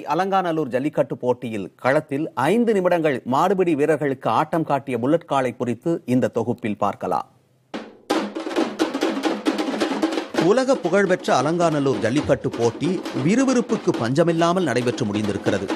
அலங்காநல்லூர் ஜல்லிக்கட்டு போட்டியில் களத்தில் ஐந்து நிமிடங்கள் மாடுபிடி வீரர்களுக்கு ஆட்டம் காட்டிய புல்லட் காளை குறித்து இந்த தொகுப்பில் பார்க்கலாம் உலக புகழ்பெற்ற அலங்காநல்லூர் ஜல்லிக்கட்டு போட்டி விறுவிறுப்புக்கு பஞ்சமில்லாமல் நடைபெற்று முடிந்திருக்கிறது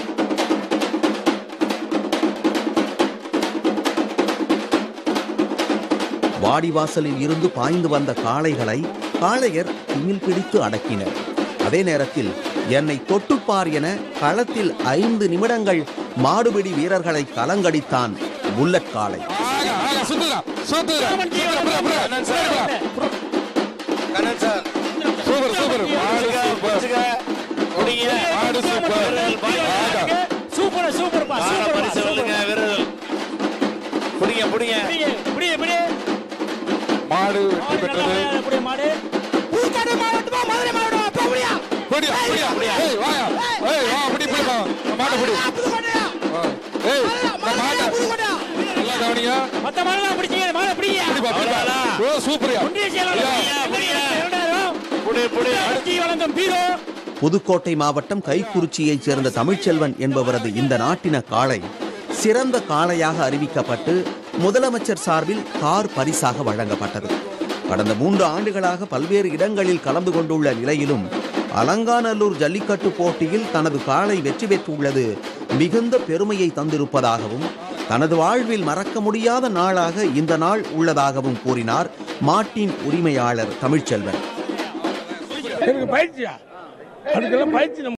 வாடிவாசலில் இருந்து பாய்ந்து வந்த காளைகளை காளையர் திமில் பிடித்து அடக்கினர் அதே நேரத்தில் என்னை தொட்டுப்பார் என களத்தில் ஐந்து நிமிடங்கள் மாடுபிடி வீரர்களை கலங்கடித்தான் புல்லட் காளை ஆகா, ஆகா, சுத்துறா, சுத்துறா. புறா, புறா, புறா. Kannan sir super, super. மாடு சூப்பர். மாடு சூப்பர். ஆகா. சூப்பர் சூப்பர்ப்பா ஆனா சூப்பர் பரிசு சொல்லுங்க வீரர்கள் புடிங்க புடிங்க இப்படி இப்படி மாடு வெற்றி பெற்றது இப்படி மாடு புதுக்கோட்டை மாவட்டமா மதுரை மாவட்டமா அப்பா முடியா புடியா, புடியா. ஏய், வாயா. ஏய், வா, புடி, புடிப்பா. இந்த மாட்டை புடி. புதுக்கோட்டையா வா. ஏய், இந்த மாட்டை. புதுக்கோட்டையா நல்லா கவனிங்க. மத்த மாடலாம் பிடிச்சீங்க மாட பிடிங்க புடிப்பா, புடிப்பா. அவ்வளவுதான். ஓ, சூப்பர்யா. ஒன்றிய செயலாளர் ஐயா. இரண்டாயிரம் புடி புடி அடிச்சி வழங்கும் பீரோ புதுக்கோட்டை மாவட்டம் கைக்குறிச்சியைச் சேர்ந்த தமிழ்ச்செல்வன் என்பவரது இந்த நாட்டின காளை சிறந்த காளையாக அறிவிக்கப்பட்டு முதலமைச்சர் சார்பில் கார் பரிசாக வழங்கப்பட்டது கடந்த மூன்று ஆண்டுகளாக பல்வேறு இடங்களில் கலந்து கொண்டுள்ள நிலையிலும் அலங்காநல்லூர் ஜல்லிக்கட்டு போட்டியில் தனது காளை வெற்றி பெற்றுள்ளது மிகுந்த பெருமையை தந்திருப்பதாகவும் தனது வாழ்வில் மறக்க முடியாத நாளாக இந்த நாள் உள்ளதாகவும் கூறினார் மாட்டின் உரிமையாளர் தமிழ்ச்செல்வன் எனக்கு பயிற்சியா அதுக்கெல்லாம் பயிற்சி நம்ம